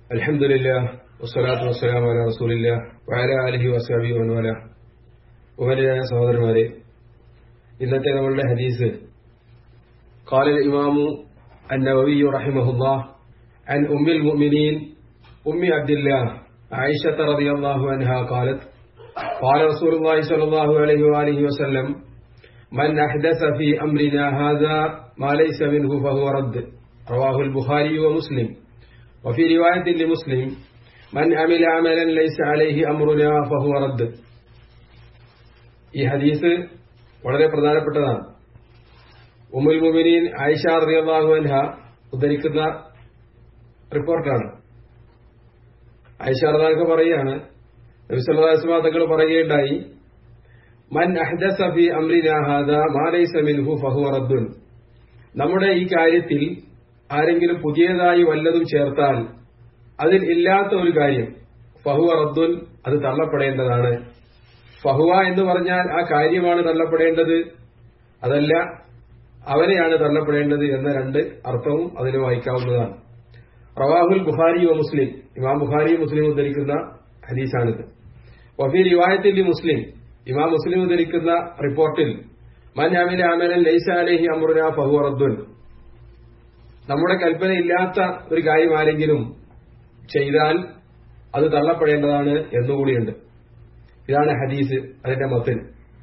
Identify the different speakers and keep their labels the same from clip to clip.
Speaker 1: الحمد لله والصلاة والسلام على رسول الله وعلى آله وصحبه ومن والاه ഉപരിയായ സഹോദരന്മാരെ ഇന്നത്തെ നമ്മളുടെ ഹദീസ് قال الإمام النووي رحمه الله عن أم المؤمنين أم عبد الله عائشة رضي الله عنها قالت قال رسول الله صلى الله عليه وآله وسلم من أحدث في أمرنا هذا ما ليس منه فهو رد رواه البخاري ومسلم وفي رواية لمسلم من عمل عملا ليس عليه أمرنا فهو رد ഈ ഹദീസ് വളരെ പ്രധാനപ്പെട്ടതാണ് ഉമുൽ മുമിനീൻ ആയിഷ റളിയല്ലാഹു അൻഹ ഉദ്ധരിക്കുന്ന റിപ്പോർട്ടാണ് ആയിഷ റളിയല്ലാഹു പറയുകയാണ് നബി സല്ലല്ലാഹു അലൈഹി വസല്ലം തങ്ങൾ പറയുകയുണ്ടായി മൻ അഹ്ദസ ഫി അംരിനാ ഹാദാ മാ ലൈസ മിൻഹു ഫഹുവ റദ്ദുൻ നമ്മുടെ ഈ കാര്യത്തിൽ ആരെങ്കിലും പുതിയതായി വല്ലതും ചേർത്താൽ അതിൽ ഇല്ലാത്ത ഒരു കാര്യം ഫഹുവ റദ്ദുൻ അത് തള്ളപ്പെടേണ്ടതാണ് ഫഹുവ എന്ന് പറഞ്ഞാൽ ആ കാര്യമാണ് തള്ളപ്പെടേണ്ടത് അതല്ല അവനെയാണ് തള്ളപ്പെടേണ്ടത് എന്ന രണ്ട് അർത്ഥവും അതിന് വായിക്കാവുന്നതാണ് റവാഹുൽ ബുഖാരി വ മുസ്ലിം ഇമാം ബുഖാരി മുസ്ലിം ഉദ്ധരിക്കുന്ന ഹദീസാണിത് വഫി റിവായത്തിൽ മുസ്ലിം ഇമാം മുസ്ലിം ഉദ്ധരിക്കുന്ന റിപ്പോർട്ടിൽ മൻ അമില അമലൻ ലൈസ അലൈഹി അമ്രുന ഫഹുവ റദ്ദുൻ നമ്മുടെ കൽപ്പന ഇല്ലാത്ത ഒരു കാര്യം ആരെങ്കിലും ചെയ്താൽ അത് തള്ളപ്പെടേണ്ടതാണ് എന്നുകൂടിയുണ്ട് ഇതാണ് ഹദീസ് അതിന്റെ മത്തിൽ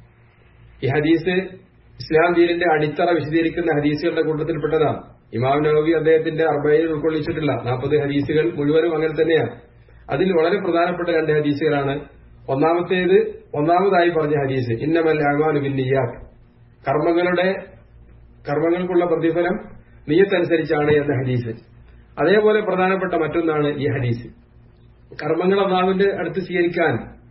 Speaker 1: ഈ ഹദീസ് ഇസ്ലാം ദീനിന്റെ അടിത്തറ വിശദീകരിക്കുന്ന ഹദീസുകളുടെ കൂട്ടത്തിൽപ്പെട്ടതാണ് ഇമാം നബി അദ്ദേഹത്തിന്റെ അർബയിൽ ഉൾക്കൊള്ളിച്ചിട്ടുള്ള നാൽപ്പത് ഹദീസുകൾ മുഴുവനും അങ്ങനെ തന്നെയാണ് അതിൽ വളരെ പ്രധാനപ്പെട്ട രണ്ട് ഹദീസുകളാണ് ഒന്നാമത്തേത് ഒന്നാമതായി പറഞ്ഞ ഹദീസ് ഇന്നമൽ അഹ്മാൻ ബിൻ നിയാഖ് കർമ്മങ്ങളുടെ കർമ്മങ്ങൾക്കുള്ള പ്രതിഫലം നീയത്തനുസരിച്ചാണ് എന്ന ഹദീസ് അതേപോലെ പ്രധാനപ്പെട്ട മറ്റൊന്നാണ് ഈ ഹദീസ് കർമ്മങ്ങൾ അള്ളാഹുവിന്റെ അടുത്ത് സ്വീകരിക്കാൻ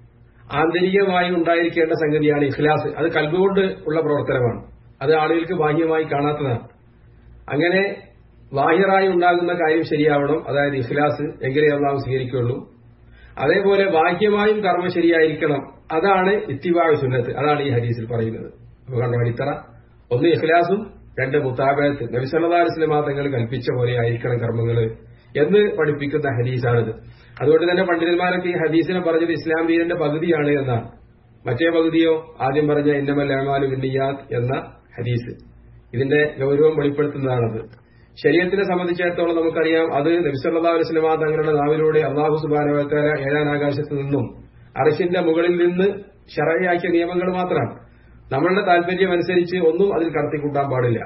Speaker 1: ആന്തരികമായി ഉണ്ടായിരിക്കേണ്ട സംഗതിയാണ് ഇഖ്ലാസ് അത് കൽബുകൊണ്ട് ഉള്ള പ്രവർത്തനമാണ് അത് ആളുകൾക്ക് ബാഹ്യമായി കാണാത്തതാണ് അങ്ങനെ ബാഹ്യറായി ഉണ്ടാകുന്ന കാര്യം ശരിയാവണം അതായത് ഇഖ്ലാസ് എങ്കിലേ അള്ളാഹു സ്വീകരിക്കുള്ളൂ അതേപോലെ ബാഹ്യമായും കർമ്മം ശരിയായിരിക്കണം അതാണ് ഇത്തിവാഴ് സുന്നത്ത് അതാണ് ഈ ഹദീസിൽ പറയുന്നത് അപ്പൊ കണ്ടോ അടിത്തറ ഒന്ന് ഇഖ്ലാസും രണ്ട് മുത്താബത്ത് നബിസല്ലാ അലിസ്ലമാ തങ്ങൾ കൽപ്പിച്ച പോലെ ആയിരിക്കണം കർമ്മങ്ങൾ എന്ന് പഠിപ്പിക്കുന്ന ഹദീസാണിത് അതുകൊണ്ട് തന്നെ പണ്ഡിതന്മാരൊക്കെ ഈ ഹദീസിനെ പറഞ്ഞത് ഇസ്ലാം ദീനിന്റെ പകുതിയാണ് എന്നാണ് മറ്റേ പകുതിയോ ആദ്യം പറഞ്ഞ ഇന്നമൽ അഹ്മാലു ബിന്നിയാത്ത് എന്ന ഹദീസ് ഇതിന്റെ ഗൗരവം വെളിപ്പെടുത്തുന്നതാണത് ശരീരത്തിനെ സംബന്ധിച്ചിടത്തോളം നമുക്കറിയാം അത് നബിസല്ലാ അലുസ്ലമാ തങ്ങളുടെ നാവിലൂടെ അള്ളാഹു സുബാനവത്താര ഏഴാം ആകാശത്ത് നിന്നും അറശിന്റെ മുകളിൽ നിന്ന് ഷറയാക്കിയ നിയമങ്ങൾ മാത്രമാണ് നമ്മളുടെ താല്പര്യം അനുസരിച്ച് ഒന്നും അതിൽ കടത്തിക്കൂട്ടാൻ പാടില്ല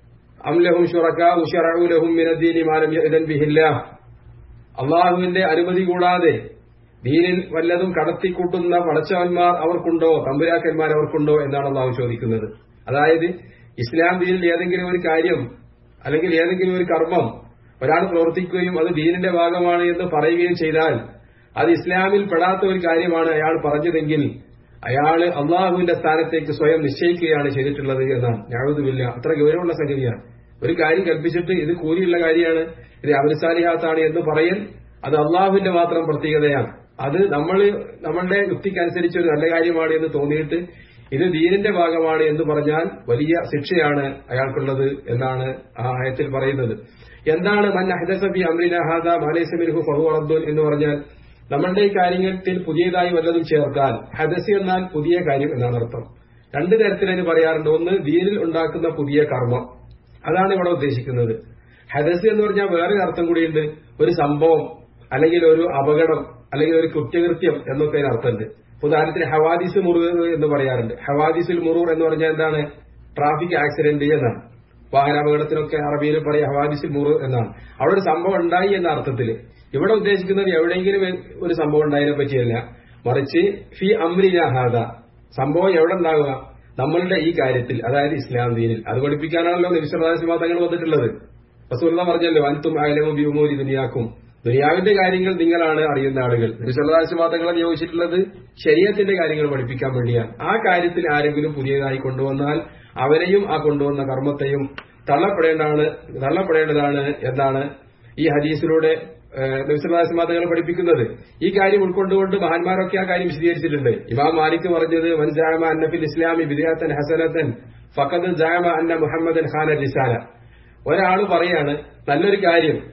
Speaker 1: അംലഹും ഷുറക്ക ഉഷറഹുലഹും മിനദ്ദീനി മാലം യഅ്ദൻ ബിഹില്ലാ അള്ളാഹുവിന്റെ അനുമതി കൂടാതെ ദീനിൽ വല്ലതും കടത്തിക്കൂട്ടുന്ന പടച്ചവന്മാർ അവർക്കുണ്ടോ തമ്പുരാക്കന്മാർ അവർക്കുണ്ടോ എന്നാണ് അള്ളാഹു ചോദിക്കുന്നത് അതായത് ഇസ്ലാം ദീനിൽ ഏതെങ്കിലും ഒരു കാര്യം അല്ലെങ്കിൽ ഏതെങ്കിലും ഒരു കർമ്മം ഒരാൾ പ്രവർത്തിക്കുകയും അത് ദീനിന്റെ ഭാഗമാണ് എന്ന് പറയുകയും ചെയ്താൽ അത് ഇസ്ലാമിൽ പെടാത്ത ഒരു കാര്യമാണ് അയാൾ പറഞ്ഞതെങ്കിൽ അയാള് അള്ളാഹുവിന്റെ സ്ഥാനത്തേക്ക് സ്വയം നിശ്ചയിക്കുകയാണ് ചെയ്തിട്ടുള്ളത് എന്നാണ് ഞാഴുതുമില്ല അത്ര ഗൗരവമുള്ള സംഗതിയാണ് ഒരു കാര്യം കൽപ്പിച്ചിട്ട് ഇത് കൂലിയുള്ള കാര്യമാണ് ഇത് അവസാലിഹാത്താണ് എന്ന് പറയൽ അത് അള്ളാഹുവിന്റെ മാത്രം പ്രത്യേകതയാണ് അത് നമ്മൾ നമ്മളുടെ യുക്തിക്കനുസരിച്ച് ഒരു നല്ല കാര്യമാണ് എന്ന് തോന്നിയിട്ട് ഇത് ദീനിന്റെ ഭാഗമാണ് എന്ന് പറഞ്ഞാൽ വലിയ ശിക്ഷയാണ് അയാൾക്കുള്ളത് എന്നാണ് ആ ആയത്തിൽ പറയുന്നത് എന്താണ് മൻ അഹദസബി അമ്രിന ഹാദ മാലേസമിൻഹു ഫഹു അബ്ദുൽ എന്ന് പറഞ്ഞാൽ നമ്മളുടെ ഈ കാര്യത്തിൽ പുതിയതായി വല്ലതും ചേർത്താൽ ഹദസി എന്നാൽ പുതിയ കാര്യം എന്നാണ് അർത്ഥം രണ്ട് തരത്തിലതിന് പറയാറുണ്ട് ഒന്ന് ദീനിൽ ഉണ്ടാക്കുന്ന പുതിയ കർമ്മം അതാണ് ഇവിടെ ഉദ്ദേശിക്കുന്നത് ഹദസി എന്ന് പറഞ്ഞാൽ വേറൊരു അർത്ഥം കൂടിയുണ്ട് ഒരു സംഭവം അല്ലെങ്കിൽ ഒരു അപകടം അല്ലെങ്കിൽ ഒരു കുറ്റകൃത്യം എന്നൊക്കെ അതിന് അർത്ഥമുണ്ട് ഉദാഹരണത്തിന് ഹവാദിസ് മുറൂർ എന്ന് പറയാറുണ്ട് ഹവാദിസുൽ മുറൂർ എന്ന് പറഞ്ഞാൽ എന്താണ് ട്രാഫിക് ആക്സിഡന്റ് എന്നാണ് വാഹനാപകടത്തിനൊക്കെ അറബിയിൽ പറയാം ഹവാദിസുൽ മുറൂർ എന്നാണ് അവിടെ ഒരു സംഭവം ഉണ്ടായി എന്ന അർത്ഥത്തിൽ ഇവിടെ ഉദ്ദേശിക്കുന്നത് എവിടെയെങ്കിലും ഒരു സംഭവം ഉണ്ടായതിനെ പറ്റിയല്ല മറിച്ച് ഫി അമ്രിന ഹാദ സംഭവം എവിടെ ഉണ്ടാവുക നമ്മളുടെ ഈ കാര്യത്തിൽ അതായത് ഇസ്ലാം ദീനിൽ അത് പഠിപ്പിക്കാനാണല്ലോ നിമിഷറാസിമാ തങ്ങൾ വന്നിട്ടുള്ളത് റസൂല്ല പറഞ്ഞല്ലോ അൻതും ആയാലും ബിമൂരി ദുനിയാക്കും ദുനിയാവിന്റെ കാര്യങ്ങൾ നിങ്ങളാണ് അറിയുന്ന ആളുകൾ നിമിഷറാസിമാ തങ്ങളെ നിയോഗിച്ചിട്ടുള്ളത് ശരീരത്തിന്റെ കാര്യങ്ങൾ പഠിപ്പിക്കാൻ വേണ്ടിയാണ് ആ കാര്യത്തിൽ ആരെങ്കിലും പുതിയതായി കൊണ്ടുവന്നാൽ അവരെയും ആ കൊണ്ടുവന്ന കർമ്മത്തെയും തള്ളപ്പെടേണ്ടതാണ് തള്ളപ്പെടേണ്ടതാണ് എന്നാണ് ഈ ഹദീസിലൂടെ നബിസ്വല്ലാസ്മാ തങ്ങൾ പഠിപ്പിക്കുന്നത് ഈ കാര്യം ഉൾക്കൊണ്ടുകൊണ്ട് മഹാന്മാരൊക്കെ ആ കാര്യം വിശദീകരിച്ചിട്ടുണ്ട് ഇമാം മാലിക് പറഞ്ഞത് വൻജാമ അന്നഫിൽ ഇസ്ലാമി ബിദിയാത്തൻ ഹസനത്തൻ ഫഖദ് ജാമ അന്ന മുഹമ്മദൻ ഖാൻ റിസാല ഒരാൾ പറയാണ് നല്ലൊരു കാര്യം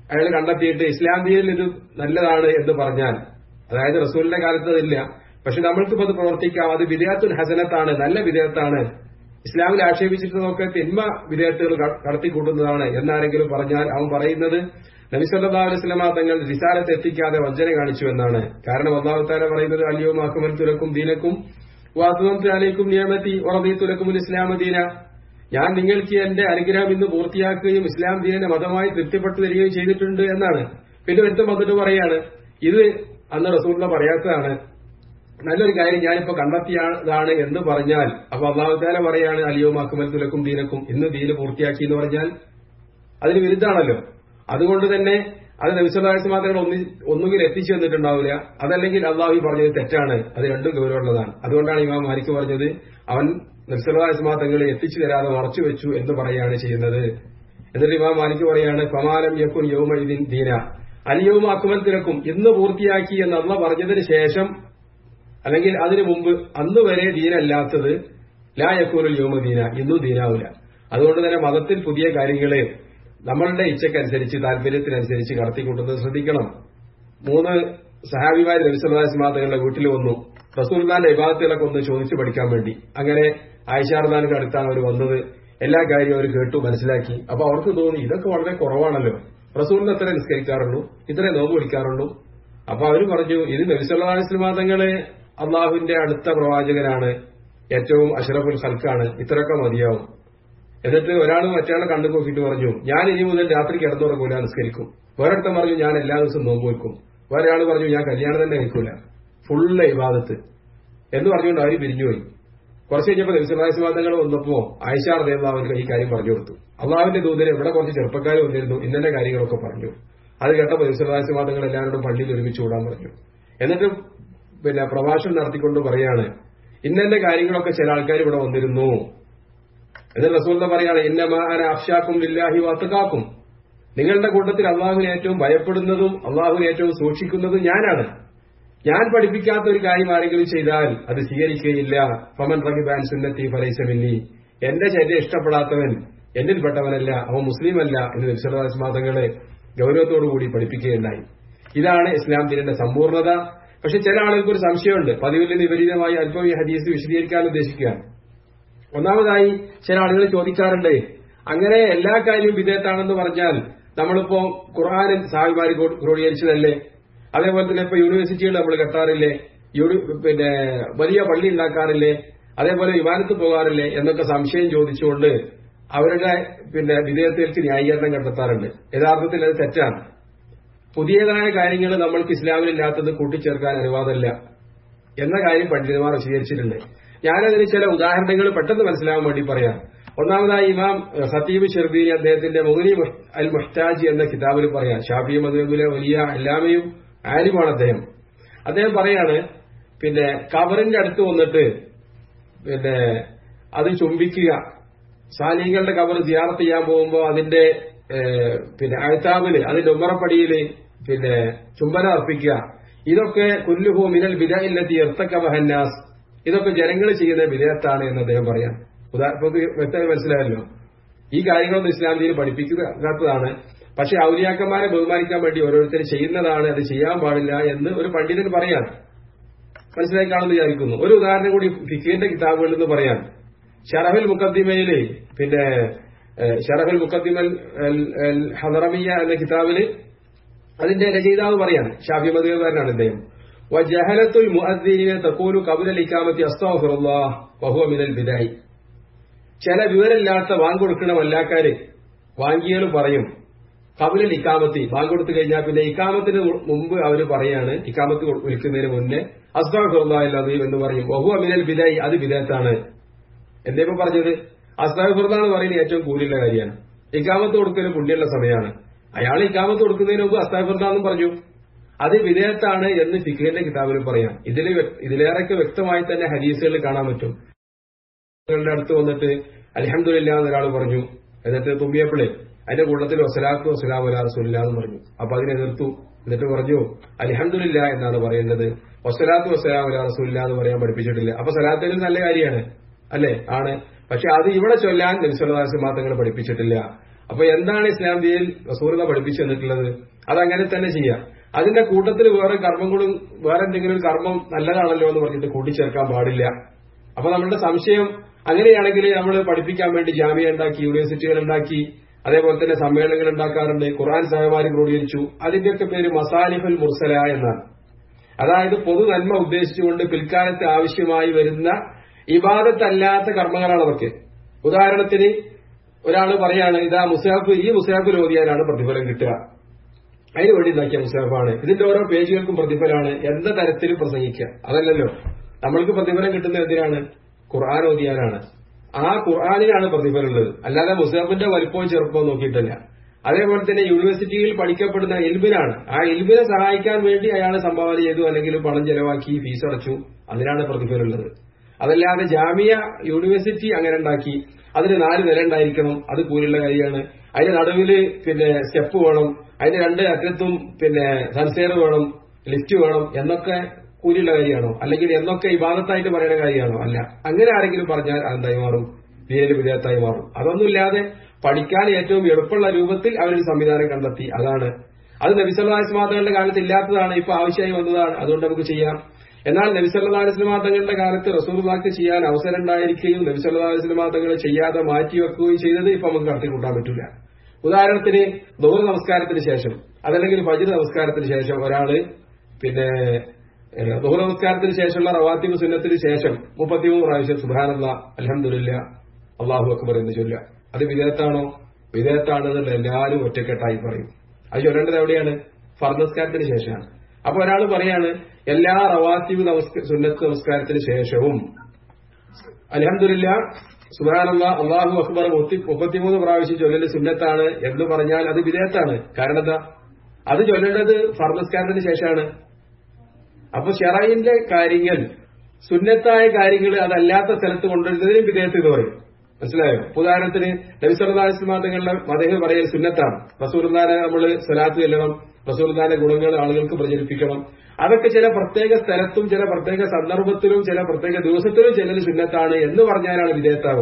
Speaker 1: അയാൾ കണ്ടെത്തിയിട്ട് ഇസ്ലാം ദീനിൽ ഇത് നല്ലതാണ് എന്ന് പറഞ്ഞാൽ അതായത് റസൂലിന്റെ കാലത്ത് അതില്ല പക്ഷെ നമ്മൾക്കിപ്പോ അത് പ്രവർത്തിക്കാം അത് വിദേഹത്തുൽ ഹസനത്താണ് നല്ല വിദേഹത്താണ് ഇസ്ലാമിൽ ആക്ഷേപിച്ചിട്ടതൊക്കെ തിന്മ വിദേഹത്തുകൾ കടത്തിക്കൂട്ടുന്നതാണ് എന്നാരെങ്കിലും പറഞ്ഞാൽ അവൻ പറയുന്നത് നബിസല്ലാ അലൈസ്ലമ തങ്ങൾ റിസാലത്ത് എത്തിക്കാതെ വഞ്ചന കാണിച്ചു എന്നാണ് കാരണം ഒന്നാമത്താര പറയുന്നത് അലിയോ മാക്കുമൽ തുലക്കും ദീനക്കും വാസുവന്ത് അലൈക്കും നിയമത്തി ഉറദീ തുലക്കും ഇസ്ലാമ ദീന ഞാൻ നിങ്ങൾക്ക് എന്റെ അനുഗ്രഹം ഇന്ന് പൂർത്തിയാക്കുകയും ഇസ്ലാം ദീനന്റെ മതമായി തൃപ്തിപ്പെട്ടു തരികയും ചെയ്തിട്ടുണ്ട് എന്നാണ് പിന്നെ ഒരുത്തം വന്നിട്ട് പറയാണ് ഇത് അന്ന് റസൂലിനെ പറയാത്തതാണ് നല്ലൊരു കാര്യം ഞാനിപ്പോ കണ്ടെത്തിയതാണ് എന്ന് പറഞ്ഞാൽ അപ്പൊ അള്ളാഹുദാല പറയാണ് അലിയോ മാക്കുമൽ തുലക്കും ദീനക്കും ഇന്ന് ദീന് പൂർത്തിയാക്കി എന്ന് പറഞ്ഞാൽ അതിന് വിരുദ്ധാണല്ലോ അതുകൊണ്ട് തന്നെ അത് നബിസ്വലാസ് മാത്രങ്ങൾ ഒന്നി ഒന്നുകിൽ എത്തിച്ചു തന്നിട്ടുണ്ടാവില്ല അതല്ലെങ്കിൽ അള്ളാഹു പറഞ്ഞത് തെറ്റാണ് അത് രണ്ടും ഗൗരവമുള്ളതാണ് അതുകൊണ്ടാണ് ഇമാം മാലിക്ക് പറഞ്ഞത് അവൻ നബ്സലാസ് തങ്ങളെ എത്തിച്ചു തരാതെ മറച്ചു വെച്ചു എന്ന് പറയുകയാണ് ചെയ്യുന്നത് എന്നിട്ട് ഇമാം മാലിക്ക് പറയാണ് ഫമാലം യക്കുൻ യൗമൈദീൻ ദീന അലിയവും അക്മൽ തിരക്കും ഇന്ന് പൂർത്തിയാക്കി എന്ന് അള്ള പറഞ്ഞതിന് ശേഷം അല്ലെങ്കിൽ അതിനു മുമ്പ് അന്ന് വരെ ദീനല്ലാത്തത് ലാ യക്കൂനുൽ യോമ ദീന ഇന്നും ദീനാവില്ല അതുകൊണ്ട് തന്നെ മതത്തിൽ പുതിയ കാര്യങ്ങളെ നമ്മളുടെ ഇച്ഛക്കനുസരിച്ച് താല്പര്യത്തിനനുസരിച്ച് കടത്തിക്കൂട്ടുന്നത് ശ്രദ്ധിക്കണം മൂന്ന് സഹാബിമാർ നബിസ്വലാസ്മാതകളുടെ വീട്ടിൽ വന്നു റസൂൽദാന്റെ വിഭാഗത്തിലൊക്കെ ഒന്ന് ചോദിച്ചു പഠിക്കാൻ വേണ്ടി അങ്ങനെ ആയിഷാർദാനൊക്കെ അടുത്താണ് അവർ വന്നത് എല്ലാ കാര്യവും അവർ കേട്ടു മനസ്സിലാക്കി അപ്പൊ അവർക്ക് തോന്നി ഇതൊക്കെ വളരെ കുറവാണല്ലോ റസൂലിന് എത്ര നിസ്കരിക്കാറുള്ളൂ ഇത്ര നോമ്പ് പിടിക്കാറുള്ളൂ അപ്പൊ അവര് പറഞ്ഞു ഇത് നബിസ്വല്ലാസ്മാതങ്ങളെ അള്ളാഹുവിന്റെ അടുത്ത പ്രവാചകനാണ് ഏറ്റവും അഷറഫുൽ ഹൽക്കാണ് ഇത്രയൊക്കെ മതിയാവും എന്നിട്ട് ഒരാൾ മറ്റയാളെ കണ്ടു നോക്കിയിട്ട് പറഞ്ഞു ഞാൻ ഇനി മുതൽ രാത്രി കിടന്നുറങ്ങൂല നിസ്കരിക്കും ഒരിടത്തം പറഞ്ഞു ഞാൻ എല്ലാ ദിവസവും നോമ്പ് വെക്കും ഒരാൾ പറഞ്ഞു ഞാൻ കല്യാണം തന്നെ കഴിക്കൂല ഫുള്ള് ഇബാദത്ത് എന്ന് പറഞ്ഞുകൊണ്ട് അവര് പിരിഞ്ഞുപോയി കുറച്ച് കഴിഞ്ഞപ്പോൾ നബിസ്വലാസ്വാദങ്ങൾ വന്നപ്പോ ആയിഷാർ ദേവാവിന് ഈ കാര്യം പറഞ്ഞു കൊടുത്തു അള്ളാഹുവിന്റെ ദൂതന് ഇവിടെ കുറച്ച് ചെറുപ്പക്കാർ വന്നിരുന്നു ഇന്നലെ കാര്യങ്ങളൊക്കെ പറഞ്ഞു അത് കേട്ടപ്പോൾ നബിസ്വലാസ്വാദങ്ങൾ എല്ലാവരോടും പള്ളിയിൽ ഒരുമിച്ച് കൂടാൻ പറഞ്ഞു എന്നിട്ട് പിന്നെ പ്രഭാഷണം നടത്തിക്കൊണ്ട് പറയാണ് ഇന്നെന്റെ കാര്യങ്ങളൊക്കെ ചില ആൾക്കാർ ഇവിടെ വന്നിരുന്നു എന്നിട്ട് റസൂൽ പറയാണ് ഇന്നമാന അഫ്ഷാക്കും ലില്ലാഹി വാത്തുകാക്കും നിങ്ങളുടെ കൂട്ടത്തിൽ അള്ളാഹുവിനെ ഏറ്റവും ഭയപ്പെടുന്നതും അള്ളാഹുവിനെ ഏറ്റവും സൂക്ഷിക്കുന്നതും ഞാനാണ് ഞാൻ പഠിപ്പിക്കാത്ത ഒരു കാര്യം ആരെങ്കിലും ചെയ്താൽ അത് സ്വീകരിക്കുകയില്ല ഫമൻ റഹിബാൻ സുന്നത്തി ഫലൈസമില്ലി എന്റെ ചര്യ ഇഷ്ടപ്പെടാത്തവൻ എന്നിൽപ്പെട്ടവനല്ല അവൻ മുസ്ലിമല്ല എന്ന് നിശ്ചലമാതങ്ങളെ ഗൌരവത്തോടുകൂടി പഠിപ്പിക്കുകയുണ്ടായി ഇതാണ് ഇസ്ലാം ദീനിന്റെ സമ്പൂർണ്ണത പക്ഷെ ചില ആളുകൾക്ക് ഒരു സംശയമുണ്ട് പതിവിൽ നിന്ന് വിപരീതമായി അല്പം ഈ ഹദീസ് വിശദീകരിക്കാൻ ഉദ്ദേശിക്കുകയാണ് ഒന്നാമതായി ചില ആളുകൾ ചോദിക്കാറുണ്ട് അങ്ങനെ എല്ലാ കാര്യവും വിധേയത്താണെന്ന് പറഞ്ഞാൽ നമ്മളിപ്പോ ഖുർആാനിൽ സാഹിബാരി ക്രോഡീകരിച്ചതല്ലേ അതേപോലെ തന്നെ ഇപ്പൊ യൂണിവേഴ്സിറ്റികൾ നമ്മൾ കെട്ടാറില്ലേ പിന്നെ വലിയ പള്ളി ഉണ്ടാക്കാറില്ലേ അതേപോലെ വിമാനത്ത് പോകാറില്ലേ എന്നൊക്കെ സംശയം ചോദിച്ചുകൊണ്ട് അവരുടെ പിന്നെ വിധേയത്തിലേക്ക് ന്യായീകരണം കണ്ടെത്താറുണ്ട് യഥാർത്ഥത്തിൽ അത് തെറ്റാണ് പുതിയതായ കാര്യങ്ങൾ നമ്മൾക്ക് ഇസ്ലാമിലില്ലാത്തത് കൂട്ടിച്ചേർക്കാൻ അനുവാദമല്ല എന്ന കാര്യം പണ്ഡിതന്മാർ വിശദീകരിച്ചിട്ടുണ്ട് ഞാനതിന് ചില ഉദാഹരണങ്ങൾ പെട്ടെന്ന് മനസ്സിലാവാൻ വേണ്ടി പറയാം ഒന്നാമതായി ഇമാം ഹത്തീബ് ഷെർബീനി അദ്ദേഹത്തിന്റെ മുഗനി അൽ മുഹ്താജി എന്ന കിതാബിൽ പറയാം ഷാഫി മദബിലെ വലിയ എല്ലാമയും ആലിമാണ് അദ്ദേഹം അദ്ദേഹം പറയാണ് പിന്നെ കബറിന്റെ അടുത്ത് വന്നിട്ട് പിന്നെ അത് ചുംബിക്കുക സാലികളുടെ കബർ സിയാറത്ത് ചെയ്യാൻ പോകുമ്പോൾ അതിന്റെ പിന്നെ അഴത്താബില് അതിന്റെ ഉമ്മറപ്പടിയില് പിന്നെ ചുംബന അർപ്പിക്കുക ഇതൊക്കെ കുല്ലുഹു മിനൽ ബിദയിലെത്തി എർത്തക്കബഹന്നാസ് ഇതൊക്കെ ജനങ്ങൾ ചെയ്യുന്ന വിധേയത്താണ് എന്ന് അദ്ദേഹം പറയാം ഉദാഹരണത്തിന് വ്യക്തമായി മനസ്സിലായല്ലോ ഈ കാര്യങ്ങളൊന്നും ഇസ്ലാം ദീന് പഠിപ്പിക്കാത്തതാണ് പക്ഷെ ഔലിയാക്കന്മാരെ ബഹുമാനിക്കാൻ വേണ്ടി ഓരോരുത്തർ ചെയ്യുന്നതാണ് അത് ചെയ്യാൻ പാടില്ല എന്ന് ഒരു പണ്ഡിതൻ പറയാൻ മനസ്സിലായി കാണുമെന്ന് വിചാരിക്കുന്നു ഒരു ഉദാഹരണം കൂടി ഫിഖീന്റെ കിതാബുകളിൽ നിന്ന് പറയാൻ ഷറഫുൽ മുക്കദ്ദിമയില് പിന്നെ ഷറഫുൽ മുക്കദ്ദിമൽ ഹദറമിയ എന്ന കിതാബില് അതിന്റെ രചയിതാവ് പറയാണ് ഷാഫി മദീകാരനാണ് അദ്ദേഹം വജഹലത്തുൽ മുഅദ്ദീനിനെ തക്കൂലു കബുൽ ഇക്കാമത്തി അസ്താഫിറുല്ലാഹ് വഹുവ മിനൽ ബിദായി ചില വിവരമില്ലാത്ത വാങ്ങ് കൊടുക്കുന്ന വല്ലാക്കാര് വാങ്ങികൾ പറയും കബുലൽ ഇക്കാമത്തി വാങ്ങ് കൊടുത്തു കഴിഞ്ഞാൽ പിന്നെ ഇക്കാമത്തിന് മുമ്പ് അവർ പറയാണ് ഇക്കാമത്ത് വിളിക്കുന്നതിന് മുന്നേ അസ്താഫിറുല്ലാഹ് എന്ന് പറയും വഹുവ മിനൽ ബിദായി അത് ബിദാത്താണ് എന്തേപ്പോ പറഞ്ഞത് അസ്താഫിറുല്ലാ എന്ന് പറയുന്നത് ഏറ്റവും കൂലിയുള്ള കാര്യമാണ് ഇക്കാമത്ത് കൊടുക്കലും പുണ്യമുള്ള സമയമാണ് അയാൾ ഇക്കാമത്ത് കൊടുക്കുന്നതിന് മുമ്പ് അസ്താഫിറുല്ലാന്നും പറഞ്ഞു അത് വിധേയത്താണ് എന്ന് ഫിഖിന്റെ കിതാബിൽ പറയാം ഇതിൽ ഇതിലേറെയൊക്കെ വ്യക്തമായി തന്നെ ഹദീസുകളിൽ കാണാൻ പറ്റും ങ്ങളുടെ അടുത്ത് വന്നിട്ട് അലഹമില്ല എന്നൊരാൾ പറഞ്ഞു എന്നിട്ട് തുമ്പിയപ്പോഴേ അതിന്റെ കൂട്ടത്തിൽ വസലാത്തു വസ്സലാം അലാ റസൂലില്ല എന്ന് പറഞ്ഞു അപ്പൊ അതിനെ എതിർത്തു എന്നിട്ട് പറഞ്ഞു അലഹമില്ല എന്നാണ് പറയേണ്ടത് വസ്സലാത്തു വസ്സലാം അലാ റസൂലില്ല എന്ന് പറയാൻ പഠിപ്പിച്ചിട്ടില്ല അപ്പൊ സലാത്തിൽ നല്ല കാര്യമാണ് അല്ലേ ആണ് പക്ഷെ അത് ഇവിടെ ചൊല്ലാൻ നബിസ്വല്ലാസ് മാത്രങ്ങൾ പഠിപ്പിച്ചിട്ടില്ല അപ്പൊ എന്താണ് ഇസ്ലാം ദീനിൽ റസൂർത പഠിപ്പിച്ചു തന്നിട്ടുള്ളത് അതങ്ങനെ തന്നെ ചെയ്യാം അതിന്റെ കൂട്ടത്തിൽ വേറെ കർമ്മങ്ങളും വേറെ എന്തെങ്കിലും ഒരു കർമ്മം നല്ലതാണല്ലോ എന്ന് പറഞ്ഞിട്ട് കൂട്ടിച്ചേർക്കാൻ പാടില്ല അപ്പൊ നമ്മളുടെ സംശയം അങ്ങനെയാണെങ്കിൽ നമ്മൾ പഠിപ്പിക്കാൻ വേണ്ടി ജാമ്യ ഉണ്ടാക്കി യൂണിവേഴ്സിറ്റികൾ ഉണ്ടാക്കി അതേപോലെ തന്നെ സമ്മേളനങ്ങൾ ഉണ്ടാക്കാറുണ്ട് ഖുർആൻ സഹകാരി ക്രോഡീകരിച്ചു അതിന്റെയൊക്കെ പേര് മസാലിഫുൽ മുർസല എന്നാണ് അതായത് പൊതു നന്മ ഉദ്ദേശിച്ചുകൊണ്ട് പിൽക്കാലത്ത് ആവശ്യമായി വരുന്ന ഇബാദത്തല്ലാത്ത കർമ്മങ്ങളാണ് അതൊക്കെ ഉദാഹരണത്തിന് ഒരാൾ പറയാണ് ഇതാ മുസാഫ് ഈ മുസാഫിൽ ഓതിയാലാണ് പ്രതിഫലം കിട്ടുക അതിന് വേണ്ടി ഉണ്ടാക്കിയ മുസാഫാണ് ഇതിന്റെ ഓരോ പേജുകൾക്കും പ്രതിഫലമാണ് എന്ത തരത്തിൽ പ്രസംഗിക്കുക അതല്ലല്ലോ നമ്മൾക്ക് പ്രതിഫലം കിട്ടുന്നത് എന്തിനാണ് ഖുർആൻ ഓതിയാനാണ് ആ ഖുർആാനിനാണ് പ്രതിഫലം ഉള്ളത് അല്ലാതെ മുസാഫിന്റെ വലിപ്പവും ചെറുപ്പവും നോക്കിയിട്ടല്ല അതേപോലെ തന്നെ യൂണിവേഴ്സിറ്റിയിൽ പഠിക്കപ്പെടുന്ന എൽബിനാണ് ആ എൽബിനെ സഹായിക്കാൻ വേണ്ടി അയാൾ സംഭാവന ചെയ്തു അല്ലെങ്കിൽ പണം ചെലവാക്കി ഫീസ് അടച്ചു അതിനാണ് പ്രതിഫലം ഉള്ളത് അതല്ലാതെ ജാമിയ യൂണിവേഴ്സിറ്റി അങ്ങനെ ഉണ്ടാക്കി അതിന് നാല് നില ഉണ്ടായിരിക്കണം അത് കൂലിയുള്ള കാര്യമാണ് അതിന്റെ നടുവിൽ പിന്നെ സ്റ്റെപ്പ് വേണം അതിന്റെ രണ്ട് അറ്റത്തും പിന്നെ സൺസെയർ വേണം ലിഫ്റ്റ് വേണം എന്നൊക്കെ കൂലിയുള്ള കാര്യമാണോ അല്ലെങ്കിൽ എന്നൊക്കെ ഇബാദത്തായിട്ട് പറയുന്ന കാര്യമാണോ അല്ല അങ്ങനെ ആരെങ്കിലും പറഞ്ഞാൽ അതെന്തായി മാറും ദീനിൽ വിധേയത്തായി മാറും അതൊന്നുമില്ലാതെ പഠിക്കാൻ ഏറ്റവും എളുപ്പമുള്ള രൂപത്തിൽ അവരൊരു സംവിധാനം കണ്ടെത്തി അതാണ് അത് നബിസല്ലാസ്മാതകളുടെ കാലത്ത് ഇല്ലാത്തതാണ് ഇപ്പൊ ആവശ്യമായി വന്നതാണ് അതുകൊണ്ട് നമുക്ക് ചെയ്യാം എന്നാൽ നബിസല്ലാസ്ലമാ തങ്ങളുടെ കാലത്ത് റസൂർദാക്ക് ചെയ്യാൻ അവസരം ഉണ്ടായിരിക്കുകയും നബിസല്ലാസ്ലമാ തങ്ങൾ ചെയ്യാതെ മാറ്റിവെക്കുകയും ചെയ്തത് ഇപ്പൊ നമുക്ക് കടത്തിക്കൂട്ടാൻ പറ്റില്ല ഉദാഹരണത്തിന് ദൗർ നമസ്കാരത്തിന് ശേഷം അതല്ലെങ്കിൽ ഫജിർ നമസ്കാരത്തിന് ശേഷം ഒരാള് പിന്നെ ദുഹർ നമസ്കാരത്തിന് ശേഷമുള്ള റവാത്തിബ് സുന്നത്തിന് ശേഷം മുപ്പത്തിമൂന്ന് പ്രാവശ്യം സുബാനല്ല അലഹമില്ല അള്ളാഹു അക്ബർ എന്ന് ചൊല്ല അത് വിധേയത്താണോ വിധേയത്താണെന്നുള്ള എല്ലാവരും ഒറ്റക്കെട്ടായി പറയും അത് ചൊല്ലേണ്ടത് എവിടെയാണ് ഫർദസ്കാരത്തിന് ശേഷമാണ് അപ്പൊ ഒരാൾ പറയാണ് എല്ലാ റവാത്തിബ് സുന്നത്ത് നമസ്കാരത്തിന് ശേഷവും അലഹമില്ല സുബാനല്ല അള്ളാഹു അക്ബർ മുപ്പത്തിമൂന്ന് പ്രാവശ്യം ചൊല്ലല് സുന്നത്താണ് എന്ന് പറഞ്ഞാൽ അത് വിധേയത്താണ് കാരണം എന്താ അത് ചൊല്ലേണ്ടത് ഫർദസ്കാരത്തിന് ശേഷമാണ് അപ്പൊ ഷെറൈന്റെ കാര്യങ്ങൾ സുന്നത്തായ കാര്യങ്ങൾ അതല്ലാത്ത സ്ഥലത്ത് കൊണ്ടുവരുന്നതിനും വിധേയത്തിൽ എന്ന് പറയും മനസ്സിലായോ ഉദാഹരണത്തിന് നബിസ്വല്ലാസ്മാങ്ങളുടെ മതങ്ങൾ പറയൽ സുന്നത്താണ് റസൂർദാനെ നമ്മൾ സ്വലാത്ത് ചെല്ലണം റസൂർദാന്റെ ഗുണങ്ങൾ ആളുകൾക്ക് പ്രചരിപ്പിക്കണം അതൊക്കെ ചില പ്രത്യേക സ്ഥലത്തും ചില പ്രത്യേക സന്ദർഭത്തിലും ചില പ്രത്യേക ദിവസത്തിലും ചെല്ലൽ സുന്നത്താണ് എന്ന് പറഞ്ഞാലാണ് വിധേയത്താവുക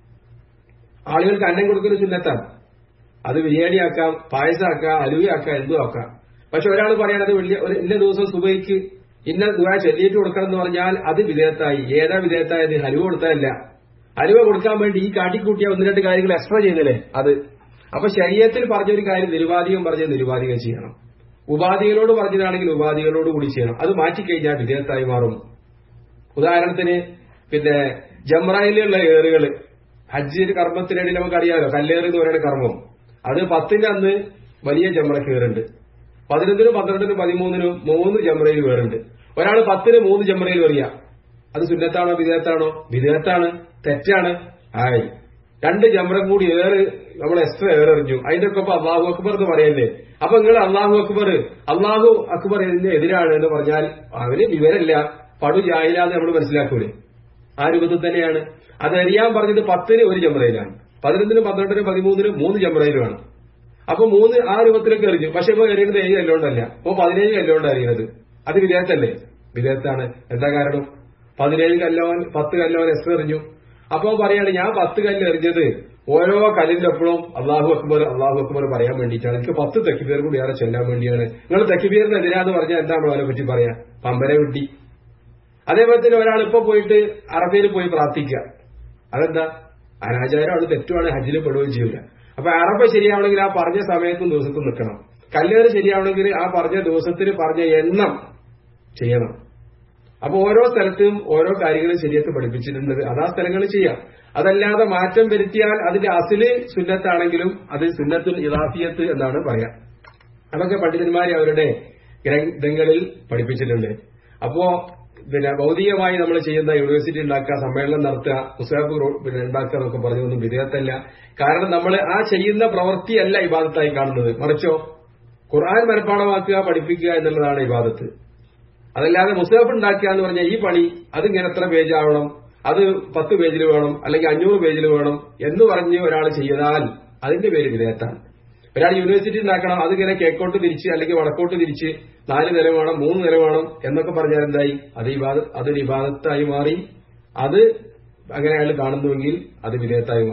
Speaker 1: ആളുകൾക്ക് അന്നം കൊടുക്കുന്ന സുന്നത്താണ് അത് ബിരിയാണിയാക്കാം പായസമാക്കാം അലുവയാക്കാം എന്തും ആക്കാം പക്ഷെ ഒരാൾ പറയണത് വലിയ ഒരു ഇന്ന ദിവസം സുബൈക്ക് ഇന്ന ദുവാ ചൊല്ലിയിട്ട് കൊടുക്കണം എന്ന് പറഞ്ഞാൽ അത് വിധേയത്തായി ഏതാ വിധേയത്തായത് ഹലുവ കൊടുത്തതല്ല ഹലുവ കൊടുക്കാൻ വേണ്ടി ഈ കാട്ടിക്കൂട്ടിയ ഒന്ന് രണ്ട് കാര്യങ്ങൾ എക്സ്ട്രാ ചെയ്തില്ലേ അത് അപ്പൊ ശരീരത്തിൽ പറഞ്ഞൊരു കാര്യം നിരുപാധികം പറഞ്ഞ നിരുപാധികം ചെയ്യണം ഉപാധികളോട് പറഞ്ഞതാണെങ്കിൽ ഉപാധികളോട് കൂടി ചെയ്യണം അത് മാറ്റിക്കഴിഞ്ഞാൽ വിധേയത്തായി മാറും ഉദാഹരണത്തിന് പിന്നെ ജമ്രയിലുള്ള ഏറുകൾ ഹജ്ജ് കർമ്മത്തിനിടയിൽ നമുക്കറിയാമല്ലോ കല്ലേറ് എന്ന് പറയുന്ന കർമ്മം അത് പത്തിന്റെ അന്ന് വലിയ ജമ്ര കയറുണ്ട് പതിനൊന്നിനും പന്ത്രണ്ടിനും പതിമൂന്നിനും മൂന്ന് ജമ്രയിൽ വേറുണ്ട് ഒരാൾ പത്തിന് മൂന്ന് ജമ്രയിൽ വരിക അത് സുന്നത്താണോ വിധേയത്താണോ വിധേയത്താണ് തെറ്റാണ് ആയി രണ്ട് ജമ്രം കൂടി ഏറ് നമ്മൾ എക്സ്ട്രാ ഏറെറിഞ്ഞു അതിന്റെ ഒക്കെ ഇപ്പൊ അള്ളാഹു അക്ബർ എന്ന് പറയല്ലേ അപ്പൊ നിങ്ങൾ അള്ളാഹു അക്ബർ അള്ളാഹു അക്ബർ ഇതിന് എതിരാണ് എന്ന് പറഞ്ഞാൽ അവന് വിവരമില്ല പടു ജാഹിലാന്ന് നമ്മൾ മനസ്സിലാക്കൂലേ ആ രൂപത്തിൽ തന്നെയാണ് അത് അറിയാൻ പറഞ്ഞത് പത്തിന് ഒരു ജമ്രയിലാണ് പതിനൊന്നിനും പന്ത്രണ്ടിനും പതിമൂന്നിനും മൂന്ന് ജമ്രയിലുമാണ് അപ്പൊ മൂന്ന് ആ രൂപത്തിലൊക്കെ എറിഞ്ഞു പക്ഷെ ഇപ്പൊ എറിയുന്നത് ഏഴ് കല്ലോണ്ടല്ല ഇപ്പൊ പതിനേഴ് കല്ലോണ്ട് അറിയുന്നത് അത് വിദേഹത്തല്ലേ വിദേഹത്താണ് എന്താ കാരണം പതിനേഴ് കല്ലോൻ പത്ത് കല്ലോൻ എസ് എറിഞ്ഞു അപ്പൊ പറയാണ് ഞാൻ പത്ത് കല്ല് എറിഞ്ഞത് ഓരോ കല്ലിന്റെ ഒപ്പവും അള്ളാഹു അക്ബർ അള്ളാഹു അക്ബർ പറയാൻ വേണ്ടിയിട്ടാണ് എനിക്ക് പത്ത് തെക്കിബീർ കൂടി ഏറെ ചെല്ലാൻ വേണ്ടിയാണ് നിങ്ങൾ തെക്കിബീറിന് എതിരാന്ന് പറഞ്ഞാൽ എന്താണ് അവനെ പറ്റി പറയാ പമ്പരെ വിട്ടി അതേപോലെ തന്നെ ഒരാൾ ഇപ്പൊ പോയിട്ട് അറബിയിൽ പോയി പ്രാർത്ഥിക്കുക അതെന്താ അനാചാരമാണ് തെറ്റുമാണ് ഹജ്ജിൽ പെടുകയും ചെയ്യില്ല അപ്പൊ അറബ ശരിയാവണമെങ്കിൽ ആ പറഞ്ഞ സമയത്തും ദിവസത്തും നിൽക്കണം കല്ലേറ് ശരിയാവണമെങ്കിൽ ആ പറഞ്ഞ ദിവസത്തിന് പറഞ്ഞ എണ്ണം ചെയ്യണം അപ്പൊ ഓരോ സ്ഥലത്തും ഓരോ കാര്യങ്ങളും ശരിയത്ത് പഠിപ്പിച്ചിട്ടുണ്ട് അത് ആ സ്ഥലങ്ങളിൽ ചെയ്യാം അതല്ലാതെ മാറ്റം വരുത്തിയാൽ അതിന്റെ അസില് സുന്നത്താണെങ്കിലും അത് സുന്നത്തുൽ ഇറാഫിയത്ത് എന്നാണ് പറയാ അതൊക്കെ പണ്ഡിതന്മാരെ അവരുടെ ഗ്രന്ഥങ്ങളിൽ പഠിപ്പിച്ചിട്ടുണ്ട് അപ്പോ പിന്നെ ഭൗതികമായി നമ്മൾ ചെയ്യുന്ന യൂണിവേഴ്സിറ്റി ഉണ്ടാക്കുക സമ്മേളനം നടത്തുക മുസാഫ് പിന്നെ ഉണ്ടാക്കുക എന്നൊക്കെ പറഞ്ഞതൊന്നും വിധേയത്തല്ല കാരണം നമ്മൾ ആ ചെയ്യുന്ന പ്രവൃത്തിയല്ല ഇബാദത്തായി കാണുന്നത് മറിച്ചോ ഖുർആൻ മനഃപ്പാടമാക്കുക പഠിപ്പിക്കുക എന്നുള്ളതാണ് ഇബാദത്ത് അതല്ലാതെ മുസാഫ് ഉണ്ടാക്കുക എന്ന് പറഞ്ഞാൽ ഈ പണി അതിങ്ങനെ എത്ര പേജ് ആവണം അത് പത്ത് പേജിൽ വേണം അല്ലെങ്കിൽ അഞ്ഞൂറ് പേജിൽ വേണം എന്ന് പറഞ്ഞ് ഒരാൾ ചെയ്താൽ അതിന്റെ പേര് വിധേയത്താണ് ഒരാൾ യൂണിവേഴ്സിറ്റി ഉണ്ടാക്കണം അതിങ്ങനെ കേക്കോട്ട് തിരിച്ച് അല്ലെങ്കിൽ വടക്കോട്ട് തിരിച്ച് നാല് നില വേണം മൂന്ന് നില വേണം എന്നൊക്കെ പറഞ്ഞാൽ എന്തായി അത് ഇബാദ അതൊരു ഇബാദത്തായി മാറി അത് അങ്ങനെ അയാൾ കാണുന്നുവെങ്കിൽ അത് വിധേയത്തായി മാറും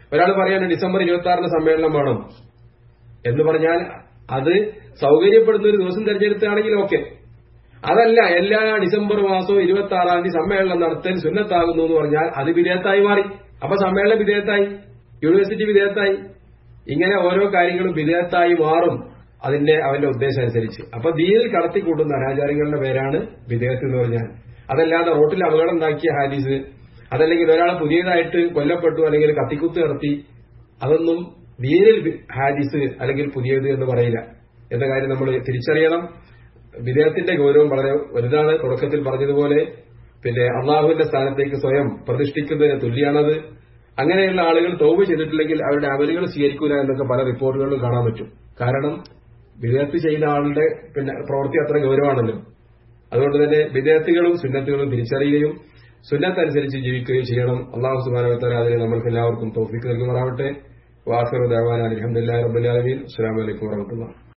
Speaker 1: ഒരാൾ പറയാണ് ഡിസംബർ ഇരുപത്തി ആറിന് സമ്മേളനം വേണം എന്ന് പറഞ്ഞാൽ അത് സൗകര്യപ്പെടുന്ന ഒരു ദിവസം തിരഞ്ഞെടുത്താണെങ്കിൽ ഓക്കെ അതല്ല എല്ലാ ഡിസംബർ മാസവും ഇരുപത്തി ആറാം തീയതി സമ്മേളനം നടത്തൽ സുന്നത്താകുന്നു എന്ന് പറഞ്ഞാൽ അത് വിധേയത്തായി മാറി അപ്പൊ സമ്മേളനം വിധേയത്തായി യൂണിവേഴ്സിറ്റി വിധേയത്തായി ഇങ്ങനെ ഓരോ കാര്യങ്ങളും വിധേയത്തായി മാറും അതിന്റെ അവന്റെ ഉദ്ദേശം അനുസരിച്ച് അപ്പൊ ദീനിൽ കടത്തിക്കൂട്ടുന്ന അനാചാരങ്ങളുടെ പേരാണ് വിധേയത്ത് എന്ന് പറഞ്ഞാൽ അതല്ലാതെ റോട്ടിൽ അപകടം ഉണ്ടാക്കിയ ഹാദീസ് അതല്ലെങ്കിൽ ഒരാളെ പുതിയതായിട്ട് കൊല്ലപ്പെട്ടു അല്ലെങ്കിൽ കത്തിക്കുത്ത് നടത്തി അതൊന്നും ദീനിൽ വി- ഹാദീസ് അല്ലെങ്കിൽ പുതിയത് എന്ന് പറയില്ല എന്ന കാര്യം നമ്മൾ തിരിച്ചറിയണം വിദേഹത്തിന്റെ ഗൗരവം വളരെ വലുതാണ് തുടക്കത്തിൽ പറഞ്ഞതുപോലെ പിന്നെ അള്ളാഹുവിന്റെ സ്ഥാനത്തേക്ക് സ്വയം പ്രതിഷ്ഠിക്കുന്നതിന് തുല്യാണത് അങ്ങനെയുള്ള ആളുകൾ തോവ് ചെയ്തിട്ടില്ലെങ്കിൽ അവരുടെ അമലുകൾ സ്വീകരിക്കൂല എന്നൊക്കെ പല റിപ്പോർട്ടുകളിലും കാണാൻ പറ്റും കാരണം വിദേഹത്ത് ചെയ്യുന്ന ആളുടെ പിന്നെ പ്രവൃത്തി അത്ര ഗൗരവമാണല്ലോ അതുകൊണ്ട് തന്നെ വിദേഹത്തുകളും സുന്നത്തുകളും തിരിച്ചറിയുകയും സുന്നത്ത് അനുസരിച്ച് ജീവിക്കുകയും ചെയ്യണം അള്ളാഹു സുബാനവത്താല അതിന് നമ്മൾക്ക് എല്ലാവർക്കും തോഫിക്ക് നൽകുമാറാവട്ടെ വാസറു ദേവാന അലഹമുല്ലാ റബുലാലമീൻ അസ്സാം വലൈക്കും വാഹമത്തുള്ള